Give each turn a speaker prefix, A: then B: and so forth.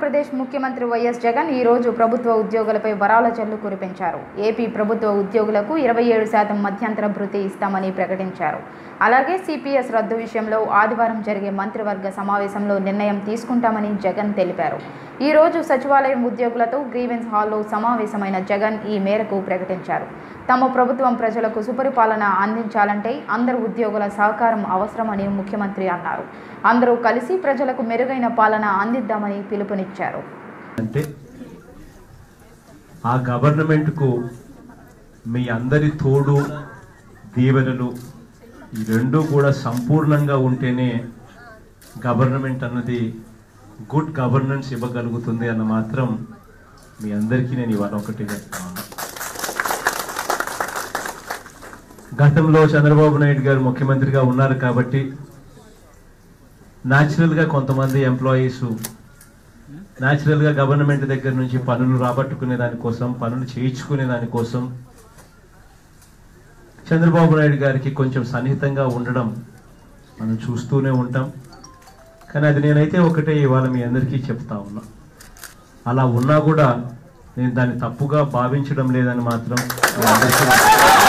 A: ఆంధ్రప్రదేశ్ ముఖ్యమంత్రి వైఎస్ జగన్ ఈ రోజు ప్రభుత్వ ఉద్యోగులపై వరాల జల్లు కురిపించారు ఏపీ ప్రభుత్వ ఉద్యోగులకు ఇరవై ఏడు శాతం మధ్యంతర భృతి ఇస్తామని ప్రకటించారు అలాగే సిపిఎస్ రద్దు విషయంలో ఆదివారం జరిగే మంత్రివర్గ సమావేశంలో నిర్ణయం తీసుకుంటామని జగన్ తెలిపారు ఈ రోజు సచివాలయం ఉద్యోగులతో గ్రీవెన్స్ హాల్లో సమావేశమైన జగన్ ఈ మేరకు ప్రకటించారు తమ ప్రభుత్వం ప్రజలకు సుపరిపాలన అందించాలంటే అందరు ఉద్యోగుల సహకారం అవసరమని ముఖ్యమంత్రి అన్నారు అందరూ కలిసి ప్రజలకు మెరుగైన పాలన అందిద్దామని పిలుపునిచ్చారు
B: అంటే ఆ గవర్నమెంట్కు మీ అందరి తోడు దీవెనలు ఈ రెండు కూడా సంపూర్ణంగా ఉంటేనే గవర్నమెంట్ అన్నది గుడ్ గవర్నెన్స్ ఇవ్వగలుగుతుంది అన్న మాత్రం మీ అందరికీ నేను ఇవాళ ఒకటి చెప్తా ఉన్నా గతంలో చంద్రబాబు నాయుడు గారు ముఖ్యమంత్రిగా ఉన్నారు కాబట్టి న్యాచురల్గా కొంతమంది ఎంప్లాయీస్ న్యాచురల్గా గవర్నమెంట్ దగ్గర నుంచి పనులు రాబట్టుకునే దానికోసం పనులు చేయించుకునే దానికోసం చంద్రబాబు నాయుడు గారికి కొంచెం సన్నిహితంగా ఉండడం మనం చూస్తూనే ఉంటాం కానీ అది నేనైతే ఒకటే ఇవాళ మీ అందరికీ చెప్తా ఉన్నా అలా ఉన్నా కూడా నేను దాన్ని తప్పుగా భావించడం లేదని మాత్రం మీ అందరికీ